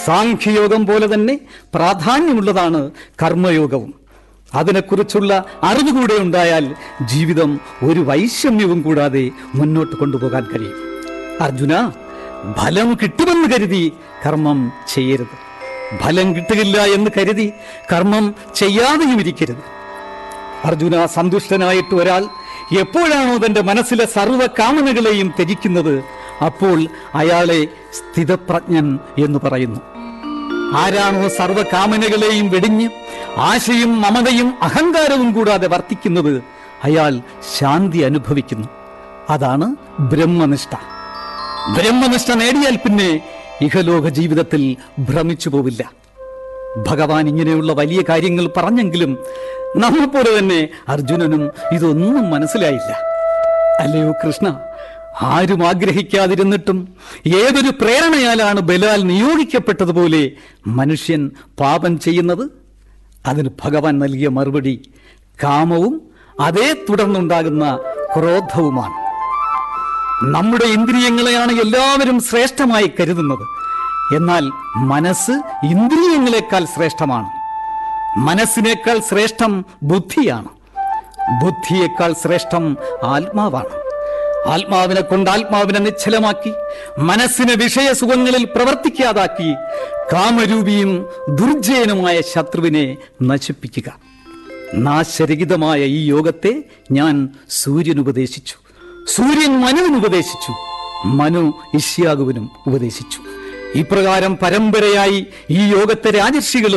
സാഖ്യയോഗം പോലെ തന്നെ പ്രാധാന്യമുള്ളതാണ് കർമ്മയോഗവും അതിനെക്കുറിച്ചുള്ള അറിവ് കൂടെ ഉണ്ടായാൽ ജീവിതം ഒരു വൈഷമ്യവും കൂടാതെ മുന്നോട്ട് കൊണ്ടുപോകാൻ കഴിയും അർജുന ഫലം കിട്ടുമെന്ന് കരുതി കർമ്മം ചെയ്യരുത് ഫലം കിട്ടുകയില്ല എന്ന് കരുതി കർമ്മം ചെയ്യാതെയും ഇരിക്കരുത് അർജുന സന്തുഷ്ടനായിട്ട് ഒരാൾ എപ്പോഴാണോ തന്റെ മനസ്സിലെ സർവ്വ കാമനകളെയും ത്യജിക്കുന്നത് അപ്പോൾ അയാളെ സ്ഥിതപ്രജ്ഞൻ എന്ന് പറയുന്നു ആരാണോ സർവ്വ കാമനകളെയും വെടിഞ്ഞ് ആശയും മമതയും അഹങ്കാരവും കൂടാതെ വർത്തിക്കുന്നത് അയാൾ ശാന്തി അനുഭവിക്കുന്നു അതാണ് ബ്രഹ്മനിഷ്ഠ ബ്രഹ്മനിഷ്ഠ നേടിയാൽ പിന്നെ ഇഹലോക ജീവിതത്തിൽ ഭ്രമിച്ചു പോവില്ല ഭഗവാൻ ഇങ്ങനെയുള്ള വലിയ കാര്യങ്ങൾ പറഞ്ഞെങ്കിലും നമ്മെപ്പോലെ തന്നെ അർജുനനും ഇതൊന്നും മനസ്സിലായില്ല അല്ലയോ കൃഷ്ണ ആരും ആഗ്രഹിക്കാതിരുന്നിട്ടും ഏതൊരു പ്രേരണയാലാണ് ബലാൽ നിയോഗിക്കപ്പെട്ടതുപോലെ മനുഷ്യൻ പാപം ചെയ്യുന്നത് അതിന് ഭഗവാൻ നൽകിയ മറുപടി കാമവും അതേ തുടർന്നുണ്ടാകുന്ന ക്രോധവുമാണ് നമ്മുടെ ഇന്ദ്രിയങ്ങളെയാണ് എല്ലാവരും ശ്രേഷ്ഠമായി കരുതുന്നത് എന്നാൽ മനസ്സ് ഇന്ദ്രിയങ്ങളെക്കാൾ ശ്രേഷ്ഠമാണ് മനസ്സിനേക്കാൾ ശ്രേഷ്ഠം ബുദ്ധിയാണ് ബുദ്ധിയേക്കാൾ ശ്രേഷ്ഠം ആത്മാവാണ് ആത്മാവിനെ കൊണ്ട് ആത്മാവിനെ നിശ്ചലമാക്കി മനസ്സിനെ വിഷയസുഖങ്ങളിൽ പ്രവർത്തിക്കാതാക്കി കാമരൂപിയും ദുർജയനുമായ ശത്രുവിനെ നശിപ്പിക്കുക നാശരഹിതമായ ഈ യോഗത്തെ ഞാൻ സൂര്യൻ ഉപദേശിച്ചു സൂര്യൻ മനുവിന് ഉപദേശിച്ചു മനു ഇഷ്യാകുവിനും ഉപദേശിച്ചു ഇപ്രകാരം പരമ്പരയായി ഈ യോഗത്തെ രാജർഷികൾ